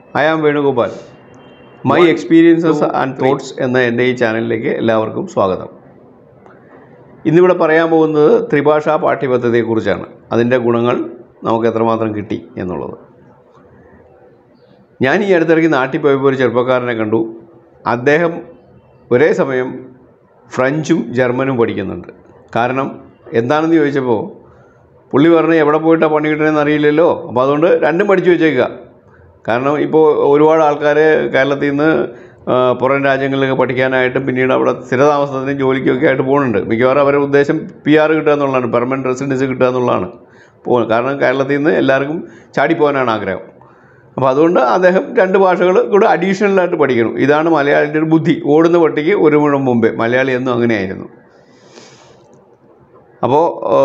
I am Venugopal my experiences and thoughts എന്ന എൻ്റെ ഈ ചാനലിലേക്ക് എല്ലാവർക്കും സ്വാഗതം ഇന്നിവിടെ പറയാൻ പോകുന്നത് ത്രിഭാഷാ പാഠ്യപദ്ധതിയെക്കുറിച്ചാണ് അതിൻ്റെ ഗുണങ്ങൾ നമുക്ക് എത്രമാത്രം കിട്ടി എന്നുള്ളത് ഞാൻ ഈ അടുത്തിടയ്ക്ക് നാട്ടിൽ പോയപ്പോൾ ഒരു ചെറുപ്പക്കാരനെ കണ്ടു അദ്ദേഹം ഒരേ സമയം ഫ്രഞ്ചും ജർമ്മനും പഠിക്കുന്നുണ്ട് കാരണം എന്താണെന്ന് ചോദിച്ചപ്പോൾ പുള്ളി പറഞ്ഞ് എവിടെ പോയിട്ടാണ് പണി കിട്ടണമെന്ന് അറിയില്ലല്ലോ അപ്പോൾ അതുകൊണ്ട് രണ്ടും പഠിച്ചു വെച്ചേക്കുക കാരണം ഇപ്പോൾ ഒരുപാട് ആൾക്കാർ കേരളത്തിൽ നിന്ന് ആ, പുറം രാജ്യങ്ങളിലൊക്കെ പഠിക്കാനായിട്ടും പിന്നീട് അവിടെ സ്ഥിരതാമസത്തിനും ജോലിക്കൊക്കെ ആയിട്ട് പോകുന്നുണ്ട് മിക്കവാറും അവരുടെ ഉദ്ദേശം പി ആർ കിട്ടുക എന്നുള്ളതാണ് പെർമനൻറ്റ് റെസിഡൻസ് കിട്ടുക എന്നുള്ളതാണ് പോകുന്നത് കാരണം കേരളത്തിൽ നിന്ന് എല്ലാവർക്കും ചാടിപ്പോകാനാണ് ആഗ്രഹം അപ്പോൾ അതുകൊണ്ട് അദ്ദേഹം രണ്ട് ഭാഷകൾ കൂടെ അഡീഷണലായിട്ട് പഠിക്കണം ഇതാണ് മലയാളിൻ്റെ ഒരു ബുദ്ധി ഓടുന്ന പട്ടിക്ക് ഒരു മുഴം മുമ്പേ മലയാളി എന്നും അങ്ങനെയായിരുന്നു അപ്പോൾ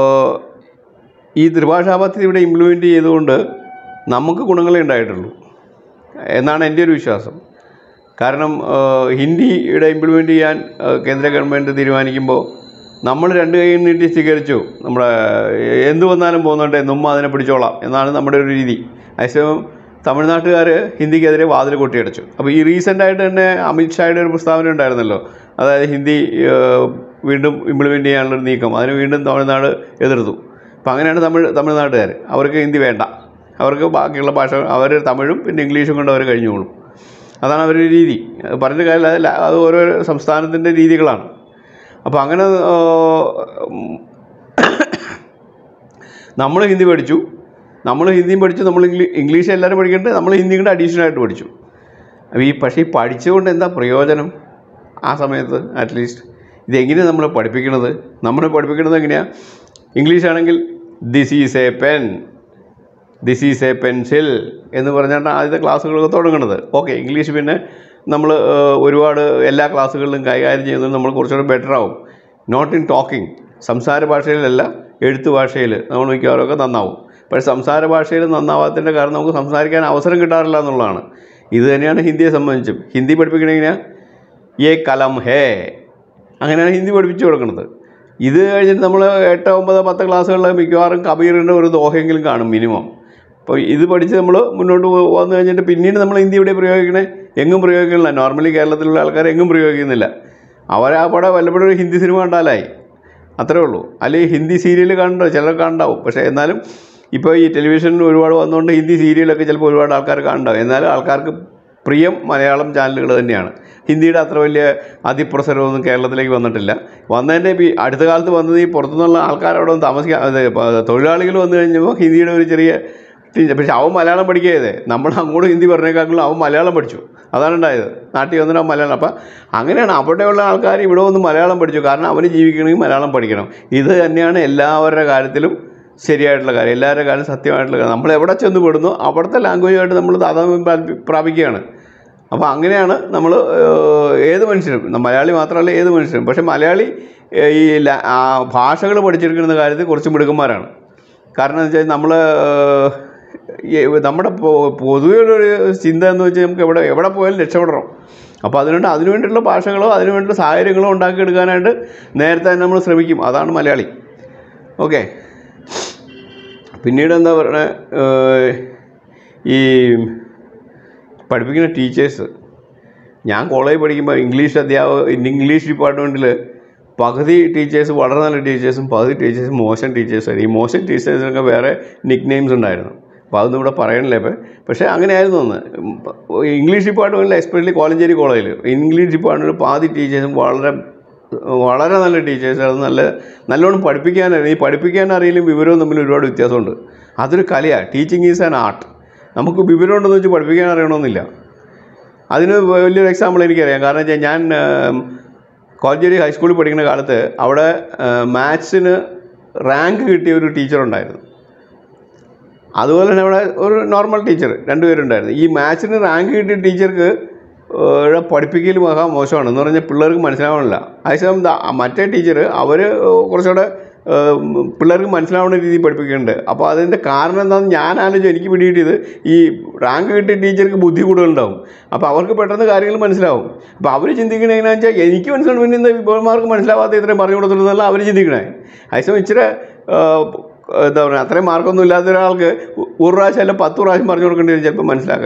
ഈ ത്രിഭാഷാ പദ്ധതി ഇവിടെ ഇംപ്ലിമെൻറ്റ് ചെയ്തുകൊണ്ട് നമുക്ക് ഗുണങ്ങളേ ഉണ്ടായിട്ടുള്ളൂ എന്നാണ് എൻ്റെ ഒരു വിശ്വാസം കാരണം ആ, ഹിന്ദിയുടെ ഇംപ്ലിമെൻറ്റ് ചെയ്യാൻ ആ, കേന്ദ്ര ഗവൺമെൻറ് തീരുമാനിക്കുമ്പോൾ നമ്മൾ രണ്ട് കൈ നീട്ടി സ്വീകരിച്ചു നമ്മുടെ എന്ത് വന്നാലും പോകുന്നുണ്ട് എന്നും അതിനെ പിടിച്ചോളാം എന്നാണ് നമ്മുടെ ഒരു രീതി അതേസമയം തമിഴ്നാട്ടുകാർ ഹിന്ദിക്കെതിരെ വാതിൽ കൊട്ടിയടച്ചു അപ്പോൾ ഈ റീസെൻ്റായിട്ട് തന്നെ അമിത്ഷായുടെ ഒരു പ്രസ്താവന ഉണ്ടായിരുന്നല്ലോ അതായത് ഹിന്ദി ആ, വീണ്ടും ഇംപ്ലിമെൻറ്റ് ചെയ്യാനുള്ളൊരു നീക്കം അതിന് വീണ്ടും തമിഴ്നാട് എതിർത്തു അപ്പോൾ അങ്ങനെയാണ് തമിഴ് തമിഴ്നാട്ടുകാർ അവർക്ക് ഹിന്ദി വേണ്ട അവർക്ക് ബാക്കിയുള്ള ഭാഷ അവർ തമിഴും പിന്നെ ഇംഗ്ലീഷും കൊണ്ട് അവർ കഴിഞ്ഞോളും അതാണ് അവരുടെ രീതി അത് പറഞ്ഞിട്ട് കാര്യമില്ല അത് ല- അത് ഓരോ സംസ്ഥാനത്തിൻ്റെ രീതികളാണ് അപ്പോൾ അങ്ങനെ നമ്മൾ ഹിന്ദി പഠിച്ചു നമ്മൾ ഹിന്ദിയും പഠിച്ചു നമ്മൾ ഇംഗ്ലീ ഇംഗ്ലീഷ് എല്ലാവരും പഠിക്കട്ടെ നമ്മൾ ഹിന്ദിയും കൂടെ അഡീഷണൽ ആയിട്ട് പഠിച്ചു അപ്പോൾ ഈ പക്ഷേ ഈ പഠിച്ചുകൊണ്ട് എന്താ പ്രയോജനം ആ സമയത്ത് അറ്റ്ലീസ്റ്റ് ഇതെങ്ങനെയാണ് നമ്മളെ പഠിപ്പിക്കണത് നമ്മളെ പഠിപ്പിക്കണത് എങ്ങനെയാണ് ഇംഗ്ലീഷ് ആണെങ്കിൽ this is a pen this is a pencil എന്ന് പറഞ്ഞാണ് ആദ്യത്തെ ക്ലാസ്സുകളൊക്കെ തുടങ്ങുന്നത് ഓക്കെ ഇംഗ്ലീഷ് പിന്നെ നമ്മൾ ഒരുപാട് എല്ലാ ക്ലാസ്സുകളിലും കൈകാര്യം ചെയ്യുന്നത് നമ്മൾ കുറച്ചുകൂടെ ബെറ്റർ ആവും നോട്ട് ഇൻ ടോക്കിംഗ് സംസാര ഭാഷയിലല്ല എഴുത്ത് ഭാഷയിൽ നമ്മൾ മിക്കവാറുമൊക്കെ നന്നാവും പക്ഷേ സംസാര ഭാഷയിൽ നന്നാവാത്തതിൻ്റെ കാരണം നമുക്ക് സംസാരിക്കാൻ അവസരം കിട്ടാറില്ല എന്നുള്ളതാണ് ഇത് തന്നെയാണ് ഹിന്ദിയെ സംബന്ധിച്ചും ഹിന്ദി പഠിപ്പിക്കണമെങ്കിൽ ഏ കലം ഹേ അങ്ങനെയാണ് ഹിന്ദി പഠിപ്പിച്ചു കൊടുക്കുന്നത് ഇത് കഴിഞ്ഞിട്ട് നമ്മൾ എട്ട് ഒമ്പത് പത്ത് ക്ലാസ്സുകളിൽ മിക്കവാറും കബീറിൻ്റെ ഒരു ദോഹയെങ്കിലും കാണും മിനിമം അപ്പോൾ ഇത് പഠിച്ച് നമ്മൾ മുന്നോട്ട് പോ- വന്നു കഴിഞ്ഞിട്ട് പിന്നീട് നമ്മൾ ഹിന്ദി ഇവിടെ പ്രയോഗിക്കണേ എങ്ങും പ്രയോഗിക്കുന്നില്ല നോർമലി കേരളത്തിലുള്ള ആൾക്കാർ എങ്ങും പ്രയോഗിക്കുന്നില്ല അവരാ പടം വല്ലപ്പോഴും ഒരു ഹിന്ദി സിനിമ കണ്ടാലായി അത്രേ ഉള്ളൂ അല്ലെങ്കിൽ ഹിന്ദി സീരിയൽ കണ്ടോ ചിലർ കണ്ടാവും പക്ഷേ എന്നാലും ഇപ്പോൾ ഈ ടെലിവിഷനിൽ ഒരുപാട് വന്നുകൊണ്ട് ഹിന്ദി സീരിയലൊക്കെ ചിലപ്പോൾ ഒരുപാട് ആൾക്കാർ കാണണ്ടാവും എന്നാലും ആൾക്കാർക്ക് പ്രിയം മലയാളം ചാനലുകൾ തന്നെയാണ് ഹിന്ദിയുടെ അത്ര വലിയ അതിപ്രസരമൊന്നും കേരളത്തിലേക്ക് വന്നിട്ടില്ല വന്നതിൻ്റെ ഈ അടുത്ത കാലത്ത് വന്നത് ഈ പുറത്തുനിന്നുള്ള ആൾക്കാർ അവിടെ വന്ന് താമസിക്കാൻ അത് പ- തൊഴിലാളികൾ വന്നു കഴിഞ്ഞപ്പോൾ ഹിന്ദിയുടെ ഒരു ചെറിയ ടീച്ചർ പക്ഷെ അവൻ മലയാളം പഠിക്കുകയത് നമ്മൾ അങ്ങോട്ട് ഹിന്ദി പറഞ്ഞേക്കാളും അവൻ മലയാളം പഠിച്ചു അതാണ് ഉണ്ടായത് നാട്ടിൽ വന്നിട്ട് അവൻ മലയാളം അപ്പം അങ്ങനെയാണ് അവിടെയുള്ള ആൾക്കാർ ഇവിടെ വന്ന് മലയാളം പഠിച്ചു കാരണം അവന് ജീവിക്കണമെങ്കിൽ മലയാളം പഠിക്കണം ഇത് തന്നെയാണ് എല്ലാവരുടെ കാര്യത്തിലും ശരിയായിട്ടുള്ള കാര്യം എല്ലാവരുടെ കാര്യം സത്യമായിട്ടുള്ള കാര്യം നമ്മൾ എവിടെ ചെന്ന് പെടുന്നു അവിടുത്തെ ലാംഗ്വേജുമായിട്ട് നമ്മൾ താതാത്മ്യം പ്രാപി- പ്രാപിക്കുകയാണ് അപ്പോൾ അങ്ങനെയാണ് നമ്മൾ ഏത് മനുഷ്യനും ന- മലയാളി മാത്രമല്ല ഏത് മനുഷ്യനും പക്ഷേ മലയാളി ഏഹ്, ഈ ല- ആ ഭാഷകൾ പഠിച്ചെടുക്കുന്ന കാര്യത്തിൽ കുറച്ച് മിടുക്കന്മാരാണ് കാരണം എന്ന് വെച്ചാൽ നമ്മൾ നമ്മുടെ പൊ- പൊതുവെ ഒരു ചിന്ത എന്ന് വെച്ചാൽ നമുക്ക് എവിടെ എവിടെ പോയാലും രക്ഷപ്പെടണം അപ്പോൾ അതിനുവേണ്ടി അതിനു വേണ്ടിയിട്ടുള്ള ഭാഷകളോ അതിനു വേണ്ടിയിട്ടുള്ള സാഹചര്യങ്ങളോ ഉണ്ടാക്കിയെടുക്കാനായിട്ട് നേരത്തെ തന്നെ നമ്മൾ ശ്രമിക്കും അതാണ് മലയാളി ഓക്കെ പിന്നീട് എന്താ പറയണേ ഈ പഠിപ്പിക്കുന്ന ടീച്ചേഴ്സ് ഞാൻ കോളേജ് പഠിക്കുമ്പോൾ ഇംഗ്ലീഷ് അധ്യാപക ഇംഗ്ലീഷ് ഡിപ്പാർട്ട്മെൻറ്റിൽ പകുതി ടീച്ചേഴ്സ് വളരെ നല്ല ടീച്ചേഴ്സും പകുതി ടീച്ചേഴ്സ് മോശം ടീച്ചേഴ്സായിരുന്നു ഈ മോശം ടീച്ചേഴ്സിനൊക്കെ വേറെ നിക് നെയിംസ് ഉണ്ടായിരുന്നു അപ്പോൾ അതൊന്നും ഇവിടെ പറയണില്ല ഇപ്പം പക്ഷേ അങ്ങനെയായിരുന്നു അന്ന് ഉം, പ- ഇംഗ്ലീഷ് ഡിപ്പാർട്ട്മെൻറ്റിൽ എസ്പെഷ്യലി കോളഞ്ചേരി കോളേജിൽ ഇംഗ്ലീഷ് ഡിപ്പാർട്ട്മെൻറ്റിൽ പാതി ടീച്ചേഴ്സും വളരെ വളരെ നല്ല ടീച്ചേഴ്സായിരുന്നു നല്ല നല്ലോണം പഠിപ്പിക്കാനറിയാം ഈ പഠിപ്പിക്കാൻ അറിയില്ലും വിവരവും തമ്മിൽ ഒരുപാട് വ്യത്യാസമുണ്ട് അതൊരു കലയാണ് ടീച്ചിങ് ഈസ് ആൻ ആർട്ട് നമുക്ക് വിവരം ഉണ്ടെന്ന് വെച്ച് പഠിപ്പിക്കാൻ അറിയണമെന്നില്ല അതിന് വലിയൊരു എക്സാമ്പിൾ എനിക്കറിയാം കാരണം വെച്ചാൽ ഞാൻ ഉം, കോളഞ്ചേരി ഹൈസ്കൂളിൽ പഠിക്കുന്ന കാലത്ത് അവിടെ മാത്സിന് റാങ്ക് കിട്ടിയ ഒരു ടീച്ചറുണ്ടായിരുന്നു അതുപോലെ തന്നെ അവിടെ ഒരു നോർമൽ ടീച്ചർ രണ്ടുപേരുണ്ടായിരുന്നു ഈ മാത്സിന് റാങ്ക് കിട്ടിയ ടീച്ചർക്ക് ഏഹ്, പഠിപ്പിക്കൽ മഹാ മോശമാണ് എന്ന് പറഞ്ഞാൽ പിള്ളേർക്ക് മനസ്സിലാവണില്ല അതേസമയം ദാ മറ്റേ ടീച്ചർ അവർ കുറച്ചുകൂടെ ഏഹ്, പിള്ളേർക്ക് മനസ്സിലാവുന്ന രീതിയിൽ പഠിപ്പിക്കുന്നുണ്ട് അപ്പോൾ അതിൻ്റെ കാരണം എന്താണെന്ന് ഞാൻ ആലോചിച്ചു എനിക്ക് പിടികിട്ടിയത് ഈ റാങ്ക് കിട്ടിയ ടീച്ചർക്ക് ബുദ്ധി കൂടുതലുണ്ടാവും അപ്പോൾ അവർക്ക് പെട്ടെന്ന് കാര്യങ്ങൾ മനസ്സിലാവും അപ്പോൾ അവർ ചിന്തിക്കണത് എങ്ങനെയാണെന്ന് വെച്ചാൽ എനിക്ക് മനസ്സിലാവും പിന്നെ എന്താ വിഭവന്മാർക്ക് മനസ്സിലാവാത്ത ഇത്രയും പറഞ്ഞു കൊടുത്തിട്ടുള്ള അവർ ചിന്തിക്കണേ അതേസമയം ഇച്ചിരി ഏഹ്, എന്താ പറയുക അത്രയും മാർക്കൊന്നും ഇല്ലാത്ത ഒരാൾക്ക് ഒരു പ്രാവശ്യം അല്ല പത്ത് പ്രാവശ്യം പറഞ്ഞു കൊടുക്കേണ്ടി വരും ചിലപ്പോൾ മനസ്സിലാക്കാൻ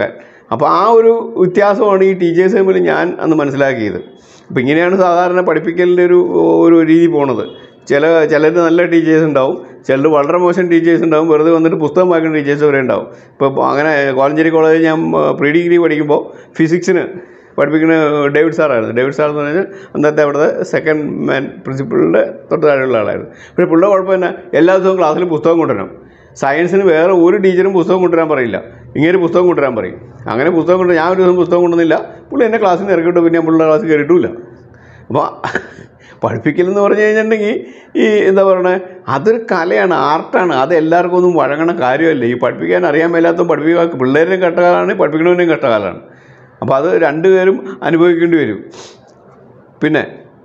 അപ്പോൾ ആ ഒരു വ്യത്യാസമാണ് ഈ ടീച്ചേഴ്സ് തമ്മിൽ ഞാൻ അന്ന് മനസ്സിലാക്കിയത് അപ്പോൾ ഇങ്ങനെയാണ് സാധാരണ പഠിപ്പിക്കലിൻ്റെ ഒരു ഒരു രീതി പോണത് ചില ചിലർ നല്ല ടീച്ചേഴ്സ് ഉണ്ടാവും ചിലർ വളരെ മോശം ടീച്ചേഴ്സ് ഉണ്ടാവും വെറുതെ വന്നിട്ട് പുസ്തകം വായിക്കുന്ന ടീച്ചേഴ്സ് വരെ ഉണ്ടാവും ഇപ്പോൾ അങ്ങനെ കോളഞ്ചേരി കോളേജിൽ ഞാൻ പ്രീ ഡിഗ്രി പഠിക്കുമ്പോൾ ഫിസിക്സിന് പഠിപ്പിക്കുന്ന ഡേവിഡ് സാറായിരുന്നു ഡേവിഡ് സാർ എന്ന് പറഞ്ഞാൽ അന്നത്തെ അവിടുത്തെ സെക്കൻഡ് മാൻ പ്രിൻസിപ്പളിൻ്റെ തൊട്ട് താഴെയുള്ള ആളായിരുന്നു പക്ഷേ പുള്ളിയുടെ കുഴപ്പം തന്നെ എല്ലാ ദിവസവും ക്ലാസ്സിൽ പുസ്തകം കൊണ്ടുവരണം സയൻസിന് വേറെ ഒരു ടീച്ചറും പുസ്തകം കൊണ്ടുവരാൻ പറയില്ല ഇങ്ങനെ പുസ്തകം കൊണ്ടുവരാൻ പറയും അങ്ങനെ പുസ്തകം കൊണ്ട് ഞാൻ ഒരു ദിവസം പുസ്തകം കൊണ്ടുവന്നില്ല പുള്ളി എന്നെ ക്ലാസ്സിൽ നിന്ന് ഇറക്കിയിട്ട് പിന്നെ ഞാൻ പുള്ളിയുടെ ക്ലാസ്സിൽ കയറിയിട്ടില്ല അപ്പോൾ പഠിപ്പിക്കലെന്ന് പറഞ്ഞു കഴിഞ്ഞിട്ടുണ്ടെങ്കിൽ ഈ എന്താ പറയണേ അതൊരു കലയാണ് ആർട്ടാണ് അത് എല്ലാവർക്കും ഒന്നും വഴങ്ങണ കാര്യമല്ല ഈ പഠിപ്പിക്കാൻ അറിയാൻ മേലാത്ത പഠിപ്പിക്കാൻ പിള്ളേരെയും കഷ്ടകാലമാണ് പഠിപ്പിക്കണവനെയും കഷ്ടകാലമാണ് അപ്പോൾ അത് രണ്ടുപേരും അനുഭവിക്കേണ്ടി വരും പിന്നെ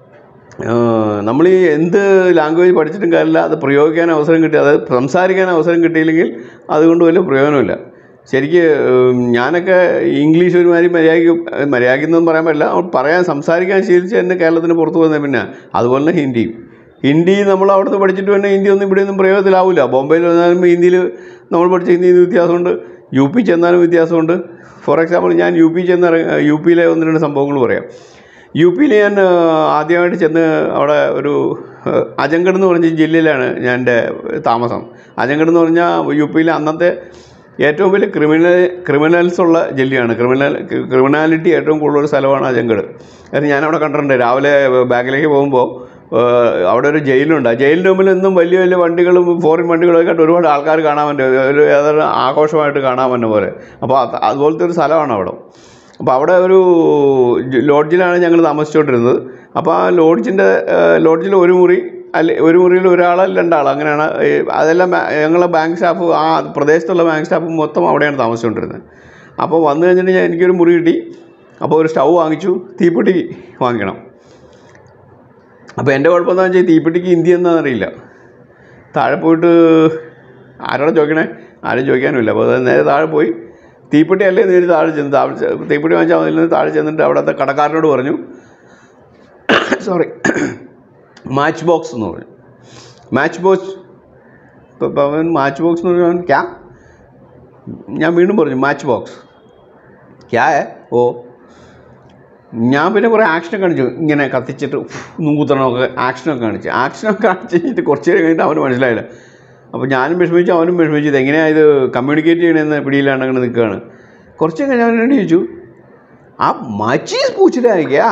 നമ്മൾ ഈ എന്ത് ലാംഗ്വേജ് പഠിച്ചിട്ടും കാര്യമില്ല അത് പ്രയോഗിക്കാൻ അവസരം കിട്ടി അത് സംസാരിക്കാൻ അവസരം കിട്ടിയില്ലെങ്കിൽ അതുകൊണ്ട് വലിയ പ്രയോജനമില്ല ശരിക്ക് ഉം, ഞാനൊക്കെ ഇംഗ്ലീഷ് ഒരുമാതിരി മര്യാദയ്ക്ക് മര്യാദയ്ക്കെന്നൊന്നും പറയാൻ പറ്റില്ല അവിടെ പറയാൻ സംസാരിക്കാൻ ശീലിച്ച് തന്നെ കേരളത്തിന് പുറത്ത് പോകുന്നത് പിന്നെ അതുപോലെ തന്നെ ഹിന്ദിയും ഹിന്ദി നമ്മൾ അവിടുന്ന് പഠിച്ചിട്ട് തന്നെ ഹിന്ദി ഒന്നും ഇവിടെയൊന്നും പ്രയോഗത്തിലാവില്ല ബോംബെയിൽ വന്നാലും ഹിന്ദിയിൽ നമ്മൾ പഠിച്ച ഹിന്ദിയിൽ വ്യത്യാസമുണ്ട് യു പി ചെന്നാലും വ്യത്യാസമുണ്ട് ഫോർ എക്സാമ്പിൾ ഞാൻ യു പി ചെന്ന് ഇറങ്ങ- യു പിയിലെ ഒന്ന് രണ്ട് സംഭവങ്ങൾ പറയാം യു പിയിൽ ഞാൻ ആ, ആദ്യമായിട്ട് ചെന്ന് അവിടെ ഒരു ആ, അജങ്കഡ് എന്ന് പറഞ്ഞ ജില്ലയിലാണ് ഞാൻ എൻ്റെ താമസം അജങ്കഡ് എന്ന് പറഞ്ഞാൽ യു പിയിലെ അന്നത്തെ ഏറ്റവും വലിയ ക്രിമിനൽ ക്രിമിനൽസ് ഉള്ള ജില്ലയാണ് ക്രിമിനൽ ക്രിമിനാലിറ്റി ഏറ്റവും കൂടുതലുള്ള സ്ഥലമാണ് അജങ്കഡ് കാരണം ഞാൻ അവിടെ കണ്ടിട്ടുണ്ട് രാവിലെ ബാങ്കിലേക്ക് പോകുമ്പോൾ അവിടെ ഒരു ജയിലുണ്ട് ആ ജയിലിൻ്റെ മുമ്പിൽ എന്നും വലിയ വലിയ വണ്ടികളും ഫോറിൻ വണ്ടികളൊക്കെ ആയിട്ട് ഒരുപാട് ആൾക്കാർ കാണാൻ പറ്റും ഒരു ഏതൊരു ആഘോഷമായിട്ട് കാണാൻ പറ്റുന്ന പോലെ അപ്പോൾ അത് അതുപോലത്തെ ഒരു സ്ഥലമാണ് അവിടെ അപ്പോൾ അവിടെ ഒരു ജ- ലോഡ്ജിലാണ് ഞങ്ങൾ താമസിച്ചുകൊണ്ടിരുന്നത് അപ്പോൾ ആ ലോഡ്ജിൻ്റെ ലോഡ്ജിൽ ഒരു മുറി അല്ലെ ഒരു മുറിയിൽ ഒരാൾ രണ്ടാൾ അങ്ങനെയാണ് ഈ അതെല്ലാം ബാ- ഞങ്ങളെ ബാങ്ക് സ്റ്റാഫ് ആ പ്രദേശത്തുള്ള ബാങ്ക് സ്റ്റാഫ് മൊത്തം അവിടെയാണ് താമസിച്ചുകൊണ്ടിരുന്നത് അപ്പോൾ വന്നു കഴിഞ്ഞിട്ട് ഞാൻ എനിക്കൊരു മുറി കിട്ടി അപ്പോൾ ഒരു സ്റ്റൗ വാങ്ങിച്ചു തീപ്പെട്ടി വാങ്ങിക്കണം അപ്പോൾ എൻ്റെ കുഴപ്പം എന്താണെന്ന് വെച്ചാൽ തീപ്പെട്ടിക്ക് ഹിന്ദി എന്താണെന്ന് അറിയില്ല താഴെ പോയിട്ട് ആരോടെ ചോദിക്കണേ ആരും ചോദിക്കാനുമില്ല അപ്പോൾ അത് നേരെ താഴെ പോയി തീപ്പെട്ടി അല്ലേ നേരെ താഴെ ചെന്ന് താഴെ ചെ- തീപ്പെട്ടി വാങ്ങിച്ചാൽ അതിൽ നിന്ന് താഴെ ചെന്നിട്ട് അവിടുത്തെ കടക്കാരനോട് പറഞ്ഞു സോറി മാച്ച് ബോക്സ് എന്ന് പറഞ്ഞു മാച്ച് ബോക്സ് ഇപ്പം അവൻ മാച്ച് ബോക്സ് എന്ന് പറഞ്ഞാൽ ക്യാ ഞാൻ വീണ്ടും പറഞ്ഞു മാച്ച് ബോക്സ് ക്യാ ഏ ഓ ഞാൻ പിന്നെ കുറേ ആക്ഷനൊക്കെ കാണിച്ചു ഇങ്ങനെ കത്തിച്ചിട്ട് നൂത്തണമൊക്കെ ആക്ഷനൊക്കെ കാണിച്ചു ആക്ഷനൊക്കെ കാണിച്ച് കഴിഞ്ഞിട്ട് കുറച്ച് നേരം കഴിഞ്ഞിട്ട് അവന് മനസ്സിലായില്ല അപ്പോൾ ഞാനും വിഷമിച്ചു അവനും വിഷമിച്ചു ഇത് എങ്ങനെയാണ് ഇത് കമ്മ്യൂണിക്കേറ്റ് ചെയ്യണമെന്ന് പിടിയിലാണ് അങ്ങനെ നിൽക്കുകയാണ് കുറച്ച് കഴിഞ്ഞ് അവൻ എന്നോട് ചോദിച്ചു ആ മാച്ചീസ് പൂച്ചിട്ടായിരിക്കാ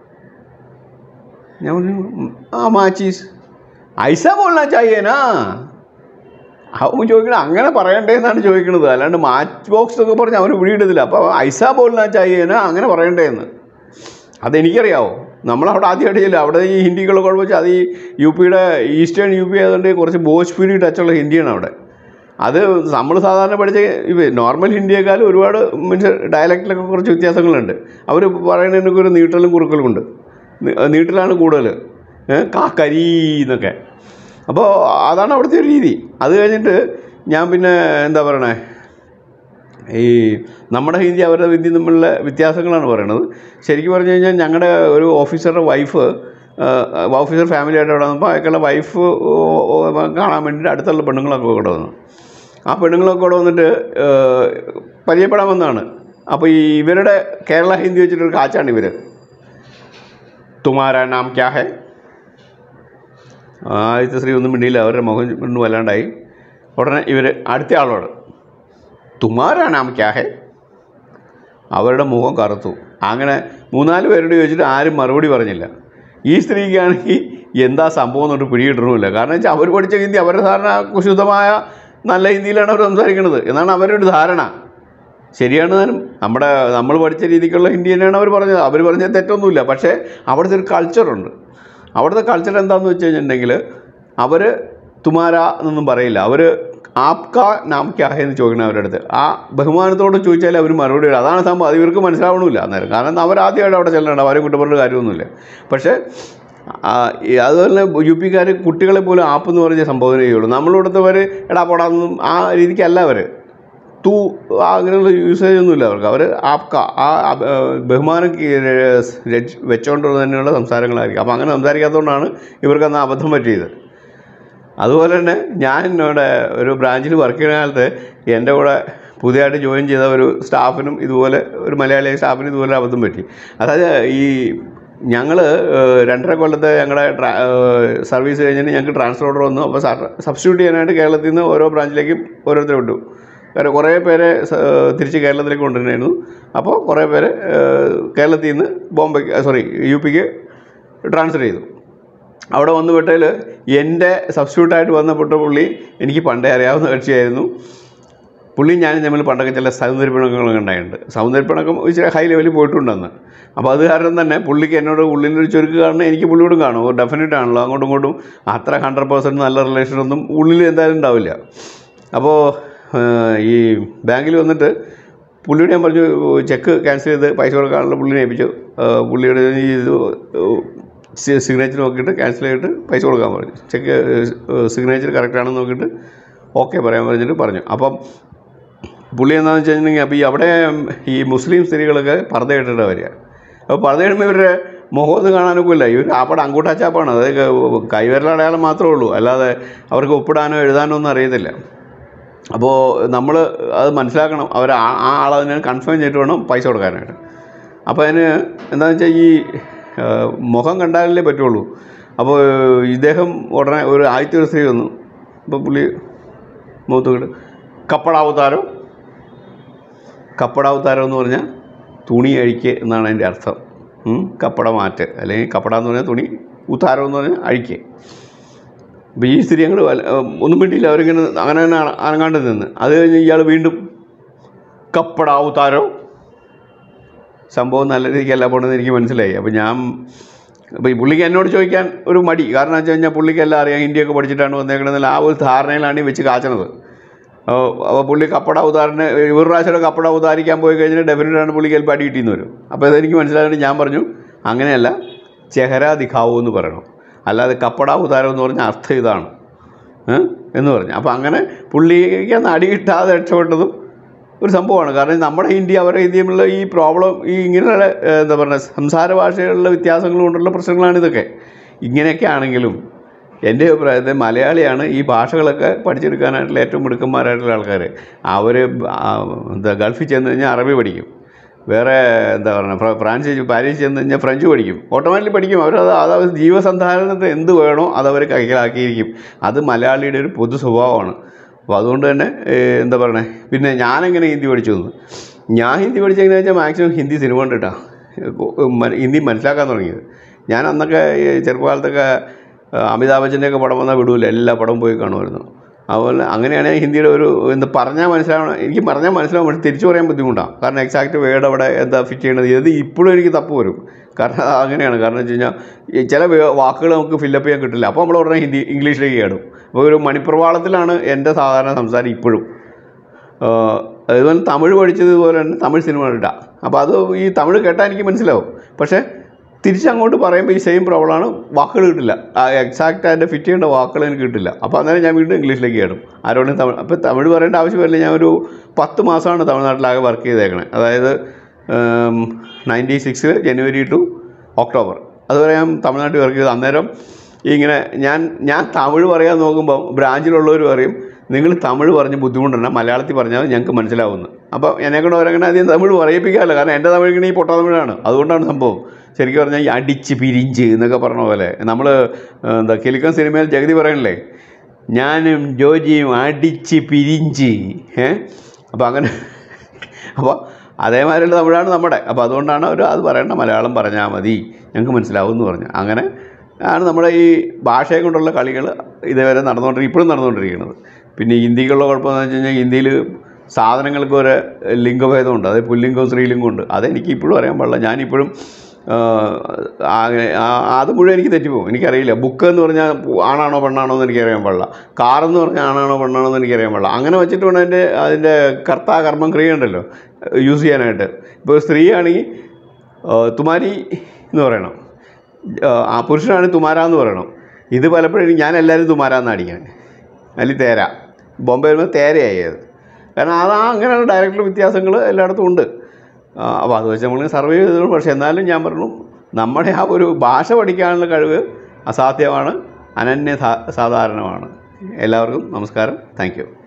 ഞാൻ പറഞ്ഞു "ഉം, ആ മാച്ചീസ് ഐസ ബോളാ ചായേനാ അവൻ ചോദിക്കണത് അങ്ങനെ പറയണ്ടേ എന്നാണ് ചോദിക്കണത് അല്ലാണ്ട് മാച്ച് ബോക്സ് ഒക്കെ പറഞ്ഞ് അവന് പിടിയിടത്തില്ല അപ്പോൾ ഐസ ബോളിനാ ചായേനാ അങ്ങനെ പറയണ്ടേ എന്ന് അതെനിക്കറിയാവോ നമ്മളവിടെ ആദ്യമായിട്ട് ചെല്ലും അവിടെ ഈ ഹിന്ദിക്കുള്ള കുഴപ്പം വെച്ചാൽ അത് ഈ യു പിയുടെ ഈസ്റ്റേൺ യു പി ആയതുകൊണ്ട് കുറച്ച് ഭോജ്പുരി ടച്ചുള്ള ഹിന്ദിയാണ് അവിടെ അത് നമ്മൾ സാധാരണ പഠിച്ച ഇവ നോർമൽ ഹിന്ദിയേക്കാളും ഒരുപാട് മീൻസ് ഡയലക്റ്റിലൊക്കെ കുറച്ച് വ്യത്യാസങ്ങളുണ്ട് അവർ പറയുന്നതിനൊക്കെ ഒരു നീട്ടലും കുറുക്കലും ഉണ്ട് നീ- നീട്ടലാണ് കൂടുതൽ ഏ, കാ കരി എന്നൊക്കെ അപ്പോൾ അതാണ് അവിടുത്തെ ഒരു രീതി അത് കഴിഞ്ഞിട്ട് ഞാൻ പിന്നെ എന്താ പറയണേ ഈ നമ്മുടെ ഹിന്ദി അവരുടെ ഹിന്ദി തമ്മിലുള്ള വ്യത്യാസങ്ങളാണ് പറയണത് ശരിക്കും പറഞ്ഞു കഴിഞ്ഞാൽ ഞങ്ങളുടെ ഒരു ഓഫീസറുടെ വൈഫ് ഓഫീസർ ഫാമിലി ആയിട്ട് അവിടെ വന്നപ്പോൾ അയാളുടെ വൈഫ് കാണാൻ വേണ്ടിയിട്ട് അടുത്തുള്ള പെണ്ണുങ്ങളൊക്കെ ഇവിടെ വന്നു ആ പെണ്ണുങ്ങളൊക്കെ ഇവിടെ വന്നിട്ട് ഏഹ്, പരിചയപ്പെടാൻ വന്നതാണ് അപ്പോൾ ഈ ഇവരുടെ കേരള ഹിന്ദി വെച്ചിട്ടൊരു കാച്ചാണ് ഇവർ തുമാര നാം ക്യാ ഹെ ആദ്യത്തെ സ്ത്രീ ഒന്നും മിണ്ടിയില്ല അവരുടെ മുഖം ഒന്നും വല്ലാണ്ടായി ഉടനെ ഇവർ അടുത്ത ആളോട് തുമാരാ നാം ക്യാ ഹെ അവരുടെ മുഖം കറുത്തു അങ്ങനെ മൂന്നാല് പേരോട് ചോദിച്ചിട്ട് ആരും മറുപടി പറഞ്ഞില്ല ഈ സ്ത്രീക്കാണെങ്കിൽ എന്താ സംഭവം എന്നൊട്ട് പിടികിട്ടണമില്ല കാരണം വെച്ചാൽ അവർ പഠിച്ച ഹിന്ദി അവരുടെ ധാരണ ശുദ്ധമായ നല്ല ഹിന്ദിയിലാണ് അവർ സംസാരിക്കുന്നത് എന്നാണ് അവരുടെ ഒരു ധാരണ ശരിയാണ് താനും നമ്മുടെ നമ്മൾ പഠിച്ച രീതിക്കുള്ള ഹിന്ദി തന്നെയാണ് അവർ പറഞ്ഞത് അവർ പറഞ്ഞത് തെറ്റൊന്നുമില്ല പക്ഷേ അവിടുത്തെ ഒരു കൾച്ചറുണ്ട് അവിടുത്തെ കൾച്ചർ എന്താണെന്ന് വെച്ച് കഴിഞ്ഞിട്ടുണ്ടെങ്കിൽ അവർ തുമാര എന്നൊന്നും പറയില്ല അവർ ആപ്ക നാം ക്യാ ഹെ എന്ന് ചോദിക്കണം അവരുടെ അടുത്ത് ആ ബഹുമാനത്തോട് ചോദിച്ചാൽ അവർ മറുപടി ഇടും അതാണ് സംഭവം അത് ഇവർക്ക് മനസ്സിലാവണമില്ല അന്നേരം കാരണം അവർ ആദ്യമായിട്ട് അവിടെ ചെല്ലണം അവരെ കുറ്റപ്പെടുന്ന കാര്യമൊന്നുമില്ല പക്ഷേ ആ, ഈ അതുപോലെ തന്നെ യു പിക്കാർ കുട്ടികളെ പോലും ആപ്പ് എന്ന് പറഞ്ഞ സംബോധന ചെയ്യുള്ളൂ നമ്മളിവിടുത്തവർ എടാ പോടാന്നും ആ രീതിക്കല്ല അവർ തൂ ആ അങ്ങനെയുള്ള യൂസേജ് ഒന്നുമില്ല അവർക്ക് അവർ ആപ്ക ആ അബ- ഏഹ് ബഹുമാനം കി- രച്- വെച്ചുകൊണ്ട് തന്നെയുള്ള സംസാരങ്ങളായിരിക്കും അപ്പോൾ അങ്ങനെ സംസാരിക്കാത്തതുകൊണ്ടാണ് ഇവർക്ക് അന്ന് അബദ്ധം പറ്റിയത് അതുപോലെ തന്നെ ഞാൻ ഇവിടെ ഒരു ബ്രാഞ്ചിൽ വർക്ക് ചെയ്യുന്ന കാലത്ത് എൻ്റെ കൂടെ പുതിയതായിട്ട് ജോയിൻ ചെയ്ത ഒരു സ്റ്റാഫിനും ഇതുപോലെ ഒരു മലയാളി സ്റ്റാഫിനും ഇതുപോലെ അബദ്ധം പറ്റി അതായത് ഈ ഞങ്ങൾ രണ്ടര കൊല്ലത്തെ ഞങ്ങളുടെ ട്രാ- ഏഹ് സർവീസ് കഴിഞ്ഞിട്ട് ഞങ്ങൾക്ക് ട്രാൻസ്ഫർ ഓർഡർ വന്നു അപ്പോൾ സബ്സ്റ്റിറ്റ്യൂട്ട് ചെയ്യാനായിട്ട് കേരളത്തിൽ നിന്ന് ഓരോ ബ്രാഞ്ചിലേക്കും ഓരോരുത്തരെ വിട്ടു കാരണം കുറേ പേരെ സ- ഏഹ് തിരിച്ച് കേരളത്തിലേക്ക് കൊണ്ടുവരുന്നായിരുന്നു അപ്പോൾ കുറേ പേരെ ഏഹ് കേരളത്തിൽ നിന്ന് ബോംബെക്ക് സോറി യു പിക്ക് ട്രാൻസ്ഫർ ചെയ്തു അവിടെ വന്ന് വിട്ടതിൽ എൻ്റെ സബ്സ്റ്റിറ്റ്യൂട്ടായിട്ട് വന്നപ്പെട്ട പുള്ളി എനിക്ക് പണ്ടേ അറിയാവുന്ന കക്ഷിയായിരുന്നു പുള്ളി ഞാനും തമ്മിൽ പണ്ടൊക്കെ ചില സൗന്ദര്യപ്പിണക്കങ്ങളൊക്കെ ഉണ്ടായിട്ടുണ്ട് സൗന്ദര്യപ്പിണക്കം ഇച്ചിരി ഹൈ ലെവലിൽ പോയിട്ടുണ്ടെന്ന് അപ്പോൾ അത് കാരണം തന്നെ പുള്ളിക്ക് എന്നോട് ഉള്ളിലൊരു ചുരുക്ക് കാരണം എനിക്ക് പുള്ളിയോടും കാണും ഡെഫിനറ്റ് ആണല്ലോ അങ്ങോട്ടും ഇങ്ങോട്ടും അത്ര ഹൺഡ്രഡ് പേഴ്സൻറ്റ് നല്ല റിലേഷനൊന്നും ഉള്ളിൽ എന്തായാലും ഉണ്ടാവില്ല അപ്പോൾ ഈ ബാങ്കിൽ വന്നിട്ട് പുള്ളിയോട് ഞാൻ പറഞ്ഞു ചെക്ക് ക്യാൻസൽ ചെയ്ത് പൈസ കൊടുക്കാനുള്ള പുള്ളിനെ ഏൽപ്പിച്ചു ആ, പുള്ളിയുടെ ഈ ഇത് സിഗ്നേച്ചർ നോക്കിയിട്ട് ക്യാൻസൽ ചെയ്തിട്ട് പൈസ കൊടുക്കാൻ പറഞ്ഞു ചെക്ക് സിഗ്നേച്ചർ കറക്റ്റ് ആണെന്ന് നോക്കിയിട്ട് ഓക്കെ പറയാൻ പറഞ്ഞിട്ട് പറഞ്ഞു അപ്പം പുള്ളി എന്താണെന്ന് വെച്ച് കഴിഞ്ഞിട്ടുണ്ടെങ്കിൽ അപ്പോൾ ഈ അവിടെ ഈ മുസ്ലിം സ്ത്രീകളൊക്കെ പർദ്ദ ഇട്ടിട്ട് വരിക അപ്പോൾ പർദ്ദ ഇടുമ്പോൾ ഇവരുടെ മുഖമൊന്നും കാണാനൊക്കെ ഇല്ല ഇവർ ആപ്പടെ അങ്കൂട്ടാച്ചാപ്പാണ് അതായത് കൈവിരൽ അടയാളം മാത്രമേ ഉള്ളൂ അല്ലാതെ അവർക്ക് ഒപ്പിടാനോ എഴുതാനോ ഒന്നും അറിയത്തില്ല അപ്പോൾ നമ്മൾ അത് മനസ്സിലാക്കണം അവർ ആ ആ ആളതിനെ കൺഫേം ചെയ്തിട്ട് വേണം പൈസ കൊടുക്കാനായിട്ട് അപ്പോൾ അതിന് എന്താണെന്ന് വെച്ചാൽ ഈ ആ, മുഖം കണ്ടാലല്ലേ പറ്റുള്ളൂ അപ്പോൾ ഇദ്ദേഹം ഉടനെ ഒരു ആദ്യത്തെ ഒരു സ്ത്രീ വന്നു അപ്പോൾ പുള്ളി മുഖത്ത് കിട്ട് കപ്പടാവതാരം കപ്പടാവതാരം എന്ന് പറഞ്ഞാൽ തുണി അഴിക്ക് എന്നാണ് അതിൻ്റെ അർത്ഥം ഉം, കപ്പട മാറ്റ് അല്ലെങ്കിൽ കപ്പട എന്ന് പറഞ്ഞാൽ തുണി ഉത്താരം എന്ന് പറഞ്ഞാൽ അഴിക്ക് അപ്പോൾ ഈ സ്ത്രീ അങ്ങോട്ട് വല- ഏഹ് ഒന്നും വേണ്ടിയില്ല അവരിങ്ങനെ അങ്ങനെ തന്നെ അന- അനങ്ങാണ്ട് നിന്ന് അത് കഴിഞ്ഞ് ഇയാൾ വീണ്ടും കപ്പടാവുത്താരോ സംഭവം നല്ല രീതിക്കല്ല പോകണമെന്ന് എനിക്ക് മനസ്സിലായി അപ്പോൾ ഞാൻ അപ്പോൾ ഈ പുള്ളിക്ക് എന്നോട് ചോദിക്കാൻ ഒരു മടി കാരണം വെച്ച് കഴിഞ്ഞാൽ പുള്ളിക്ക് എല്ലാം അറിയാം ഹിന്ദിയൊക്കെ പഠിച്ചിട്ടാണ് വന്നേക്കണമെന്നുള്ള ആ ഒരു ധാരണയിലാണ് ഈ വെച്ച് കാച്ചണത് അപ്പോൾ പുള്ളി കപ്പട ഉദാഹരണ ഒരു പ്രാവശ്യം കപ്പട ഉദാഹരിക്കാൻ പോയി കഴിഞ്ഞാൽ ഡെഫിനറ്റാണ് പുള്ളിക്ക് ചിലപ്പോൾ അടി കിട്ടിയെന്ന് വരും അപ്പോൾ ഇതെനിക്ക് മനസ്സിലായിട്ട് ഞാൻ പറഞ്ഞു അങ്ങനെയല്ല ചെഹര ദിഖാവൂ എന്ന് പറയണം അല്ലാതെ കപ്പട ഉദാരം എന്ന് പറഞ്ഞ അർത്ഥം ഇതാണ് ഏ? എന്ന് പറഞ്ഞു അപ്പോൾ അങ്ങനെ പുള്ളിക്ക് അന്ന് അടി കിട്ടാതെ രക്ഷപ്പെട്ടതും ഒരു സംഭവമാണ് കാരണം നമ്മുടെ ഹിന്ദി അവരുടെ ഹിന്ദിയുമുള്ള ഈ പ്രോബ്ലം ഈ ഇങ്ങനെയുള്ള ഏ, എന്താ പറയുക സംസാര ഭാഷകളിലുള്ള വ്യത്യാസങ്ങൾ കൊണ്ടുള്ള പ്രശ്നങ്ങളാണ് ഇതൊക്കെ ഇങ്ങനെയൊക്കെ ആണെങ്കിലും എൻ്റെ അഭിപ്രായത്തിൽ മലയാളിയാണ് ഈ ഭാഷകളൊക്കെ പഠിച്ചെടുക്കാനായിട്ടുള്ള ഏറ്റവും മിടുക്കന്മാരായിട്ടുള്ള ആൾക്കാർ അവർ എന്താ ഗൾഫിൽ ചെന്ന് കഴിഞ്ഞാൽ അറബി പഠിക്കും വേറെ എന്താ പറയുക ഫ്ര- ഫ്രാൻസിൽ പാരീസ് ചെന്ന് കഴിഞ്ഞാൽ ഫ്രഞ്ച് പഠിക്കും ഓട്ടോമാറ്റിക്കലി പഠിക്കും അവരത് അത് ജീവസന്ധാരണത്തിന് എന്ത് വേണോ അതവർ കൈക്കലാക്കിയിരിക്കും അത് മലയാളിയുടെ ഒരു പൊതു സ്വഭാവമാണ് അപ്പോൾ അതുകൊണ്ട് തന്നെ ഏഹ്, എന്താ പറയണേ പിന്നെ ഞാനെങ്ങനെ ഹിന്ദി പഠിച്ചു എന്ന് ഞാൻ ഹിന്ദി പഠിച്ചെങ്ങനെ വെച്ചാൽ മാക്സിമം ഹിന്ദി സിനിമ കണ്ടിട്ടാ മ- ഹിന്ദി മനസ്സിലാക്കാൻ തുടങ്ങിയത് ഞാൻ അന്നൊക്കെ ഈ ചെറുപ്പകാലത്തൊക്കെ ആ, അമിതാഭ് ബച്ചൻ്റെയൊക്കെ പടം വന്നാൽ വിടൂല എല്ലാ പടവും പോയി കാണുമായിരുന്നു അതുപോലെ അങ്ങനെയാണ് ഹിന്ദിയുടെ ഒരു എന്താ പറഞ്ഞാൽ മനസ്സിലാവണം എനിക്ക് പറഞ്ഞാൽ മനസ്സിലാവും പക്ഷെ തിരിച്ചു പറയാൻ ബുദ്ധിമുട്ടാണ് കാരണം എക്സാക്റ്റ് വേർഡ് അവിടെ എന്താ ഫിറ്റ് ചെയ്യണത് ഇത് ഇപ്പോഴും എനിക്ക് തപ്പ് വരും കാരണം അത് അങ്ങനെയാണ് കാരണം വെച്ച് കഴിഞ്ഞാൽ ഈ ചില വേ- വാക്കുകൾ നമുക്ക് ഫില്ലപ്പ് ചെയ്യാൻ കിട്ടില്ല അപ്പോൾ നമ്മൾ ഉടനെ ഹിന്ദി ഇംഗ്ലീഷിലേക്ക് കേടും അപ്പോൾ ഒരു മണിപ്രവാളത്തിലാണ് എൻ്റെ സാധാരണ സംസാരം ഇപ്പോഴും ആഹ് അതുപോലെ തമിഴ് പഠിച്ചത് ഇതുപോലെ തന്നെ തമിഴ് സിനിമ ഇടാം അപ്പോൾ അത് ഈ തമിഴ് കേട്ടാൽ എനിക്ക് മനസ്സിലാവും പക്ഷേ തിരിച്ചങ്ങോട്ട് പറയുമ്പോൾ ഈ സെയിം പ്രോബ്ലമാണ് വാക്കുകൾ കിട്ടില്ല ആ എക്സാക്റ്റ് അതിൻ്റെ ഫിറ്റ് ചെയ്യേണ്ട വാക്കുകൾ എനിക്ക് കിട്ടില്ല അപ്പോൾ അന്നേരം ഞാൻ വീണ്ടും ഇംഗ്ലീഷിലേക്ക് കയറും ആരോടും തമിഴ് അപ്പോൾ തമിഴ് പറയേണ്ട ആവശ്യമില്ല ഞാൻ ഒരു പത്ത് മാസമാണ് തമിഴ്നാട്ടിലാകെ വർക്ക് ചെയ്തേക്കണേ അതായത് ninety six January to October അതുവരെ ഞാൻ തമിഴ്നാട്ടിൽ വർക്ക് ചെയ്തു അന്നേരം ഇങ്ങനെ ഞാൻ ഞാൻ തമിഴ് പറയാൻ നോക്കുമ്പോൾ ബ്രാഞ്ചിലുള്ളവർ പറയും നിങ്ങൾ തമിഴ് പറഞ്ഞ് ബുദ്ധിമുട്ടുണ്ട് മലയാളത്തിൽ പറഞ്ഞാൽ ഞങ്ങൾക്ക് മനസ്സിലാവുന്നു അപ്പോൾ എന്നെ കൊണ്ട് അവരങ്ങനെ അധികം തമിഴ് പറയിപ്പിക്കാമല്ലോ കാരണം എൻ്റെ തമിഴ് ഇങ്ങനെ ഈ പൊട്ട തമിഴാണ് അതുകൊണ്ടാണ് സംഭവം ശരിക്കും പറഞ്ഞാൽ ഈ അടിച്ച് പിരിഞ്ച് എന്നൊക്കെ പറഞ്ഞ പോലെ നമ്മൾ എന്താ കിലുക്കൻ സിനിമയിൽ ജഗതി പറയണില്ലേ ഞാനും ജോജിയും അടിച്ച് പിരിഞ്ച് ഏ അപ്പോൾ അങ്ങനെ അപ്പോൾ അതേമാതിരിയുള്ള തമിഴാണ് നമ്മുടെ അപ്പോൾ അതുകൊണ്ടാണ് അവർ അത് പറയേണ്ട മലയാളം പറഞ്ഞാൽ മതി ഞങ്ങൾക്ക് മനസ്സിലാവും എന്ന് പറഞ്ഞു അങ്ങനെ ആണ് നമ്മുടെ ഈ ഭാഷയെ കൊണ്ടുള്ള കളികൾ ഇതേവരെ നടന്നുകൊണ്ടിരിക്കും ഇപ്പോഴും നടന്നുകൊണ്ടിരിക്കുന്നത് പിന്നെ ഹിന്ദിക്കുള്ള കുഴപ്പമെന്ന് വെച്ച് കഴിഞ്ഞാൽ ഹിന്ദിയിൽ സാധനങ്ങൾക്ക് ഒരു ലിംഗഭേദമുണ്ട് അതായത് പുല്ലിംഗവും സ്ത്രീലിംഗവും ഉണ്ട് അതെനിക്ക് ഇപ്പോഴും അറിയാൻ പാടില്ല ഞാനിപ്പോഴും ആ, അങ്ങനെ ആ- അത് മുഴുവൻ എനിക്ക് തെറ്റിപ്പോകും എനിക്കറിയില്ല ബുക്ക് എന്ന് പറഞ്ഞാൽ ആണാണോ പെണ്ണാണോ എന്ന് എനിക്കറിയാൻ പാടില്ല കാറെന്ന് പറഞ്ഞാൽ ആണാണോ പെണ്ണാണോ എന്ന് എനിക്കറിയാൻ പാടില്ല അങ്ങനെ വെച്ചിട്ട് വേണം അതിൻ്റെ അതിൻ്റെ കർത്താ കർമ്മം ക്രിയ ഉണ്ടല്ലോ യൂസ് ചെയ്യാനായിട്ട് ഇപ്പോൾ സ്ത്രീ ആണെങ്കിൽ തുമാരി എന്ന് പറയണം ആ, ആ പുരുഷനാണ് തുമാര എന്ന് പറയണം ഇത് പലപ്പോഴും എനിക്ക് ഞാൻ എല്ലാവരും തുമാരാന്ന് അടിക്കാൻ അല്ലെങ്കിൽ തേര ബോംബെ വരുമ്പോൾ തേരയായി അത് കാരണം അത് ആ അങ്ങനെയുള്ള ഡയറക്റ്റ് വ്യത്യാസങ്ങൾ എല്ലായിടത്തും ഉണ്ട് അപ്പോൾ അത് വെച്ച് നമ്മൾ സർവൈവ് ചെയ്തു പക്ഷേ എന്നാലും ഞാൻ പറഞ്ഞു നമ്മുടെ ആ ഒരു ഭാഷ പഠിക്കാനുള്ള കഴിവ് അസാധ്യമാണ് അനന്യ സാ- സാധാരണമാണ് എല്ലാവർക്കും നമസ്കാരം താങ്ക് യു